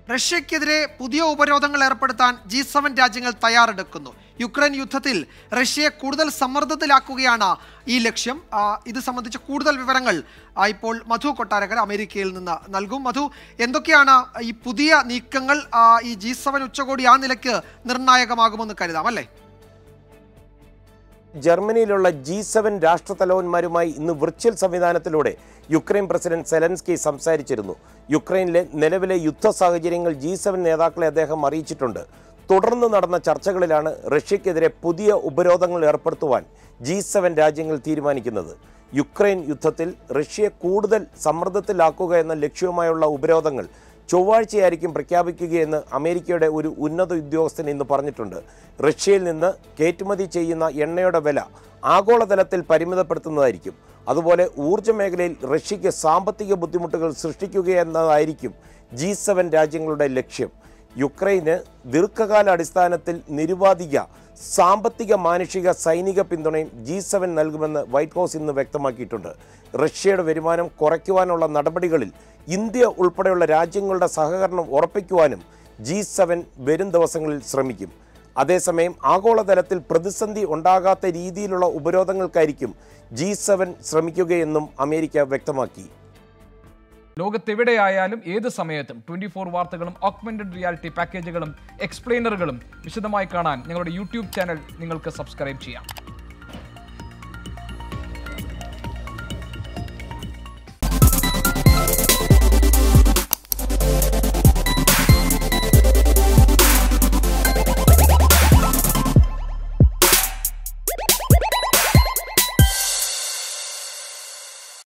റഷ്യക്കെതിരെ പുതിയ ഉപരോധങ്ങൾ ഏർപ്പെടുത്താൻ G seven രാജ്യങ്ങൾ തയ്യാറെടുക്കുന്നു യുക്രൈൻ യുദ്ധത്തിൽ റഷ്യയെ കൂടുതൽ സമ്മർദ്ദത്തിലാക്കുകയാണ് ഈ ലക്ഷ്യം ആ, ഇത് സംബന്ധിച്ച കൂടുതൽ വിവരങ്ങൾ ആ, ഇപ്പോൾ മധു കൊട്ടാരക്കര അമേരിക്കയിൽ നിന്ന് നൽകും മധു എന്തൊക്കെയാണ് ഈ പുതിയ നീക്കങ്ങൾ ആ, ഈ ജി സെവൻ ഉച്ചകോടി ആ നിലയ്ക്ക് നിർണായകമാകുമെന്ന് കരുതാം അല്ലേ ജർമ്മനിയിലുള്ള ജി സെവൻ രാഷ്ട്രതലവന്മാരുമായി ഇന്ന് വിർച്വൽ സംവിധാനത്തിലൂടെ യുക്രൈൻ പ്രസിഡന്റ് സെലൻസ്കി സംസാരിച്ചിരുന്നു യുക്രൈനിലെ നിലവിലെ യുദ്ധ സാഹചര്യങ്ങൾ ജി സെവൻ നേതാക്കളെ അദ്ദേഹം അറിയിച്ചിട്ടുണ്ട് തുടർന്ന് നടന്ന ചർച്ചകളിലാണ് റഷ്യക്കെതിരെ പുതിയ ഉപരോധങ്ങൾ ഏർപ്പെടുത്തുവാൻ ജി സെവൻ രാജ്യങ്ങൾ തീരുമാനിക്കുന്നത് യുക്രൈൻ യുദ്ധത്തിൽ റഷ്യയെ കൂടുതൽ സമ്മർദ്ദത്തിലാക്കുക എന്ന ലക്ഷ്യവുമായുള്ള ഉപരോധങ്ങൾ ചൊവ്വാഴ്ചയായിരിക്കും പ്രഖ്യാപിക്കുകയെന്ന് അമേരിക്കയുടെ ഒരു ഉന്നത ഉദ്യോഗസ്ഥൻ ഇന്ന് പറഞ്ഞിട്ടുണ്ട് റഷ്യയിൽ നിന്ന് കയറ്റുമതി ചെയ്യുന്ന എണ്ണയുടെ വില ആഗോളതലത്തിൽ പരിമിതപ്പെടുത്തുന്നതായിരിക്കും അതുപോലെ ഊർജ്ജ മേഖലയിൽ റഷ്യയ്ക്ക് സാമ്പത്തിക ബുദ്ധിമുട്ടുകൾ സൃഷ്ടിക്കുക എന്നതായിരിക്കും ജി സെവൻ രാജ്യങ്ങളുടെ ലക്ഷ്യം യുക്രൈന് ദീർഘകാല അടിസ്ഥാനത്തിൽ നിരുപാധിക സാമ്പത്തിക മാനുഷിക സൈനിക പിന്തുണയും ജി സെവൻ നൽകുമെന്ന് വൈറ്റ് ഹൗസ് ഇന്ന് വ്യക്തമാക്കിയിട്ടുണ്ട് റഷ്യയുടെ വരുമാനം കുറയ്ക്കുവാനുള്ള നടപടികളിൽ ഇന്ത്യ ഉൾപ്പെടെയുള്ള രാജ്യങ്ങളുടെ സഹകരണം ഉറപ്പിക്കുവാനും ജി സെവൻ വരും ദിവസങ്ങളിൽ ശ്രമിക്കും അതേസമയം ആഗോളതലത്തിൽ പ്രതിസന്ധി ഉണ്ടാകാത്ത രീതിയിലുള്ള ഉപരോധങ്ങൾക്കായിരിക്കും ജി സെവൻ ശ്രമിക്കുകയെന്നും അമേരിക്ക വ്യക്തമാക്കി ലോകത്തെവിടെയായാലും ഏത് സമയത്തും ട്വന്റി ഫോർ വാർത്തകളും ഓഗ്മെന്റഡ് റിയാലിറ്റി പാക്കേജുകളും എക്സ്പ്ലെയിനറുകളും വിശദമായി കാണാൻ ഞങ്ങളുടെ യൂട്യൂബ് ചാനൽ നിങ്ങൾക്ക് സബ്സ്ക്രൈബ് ചെയ്യാം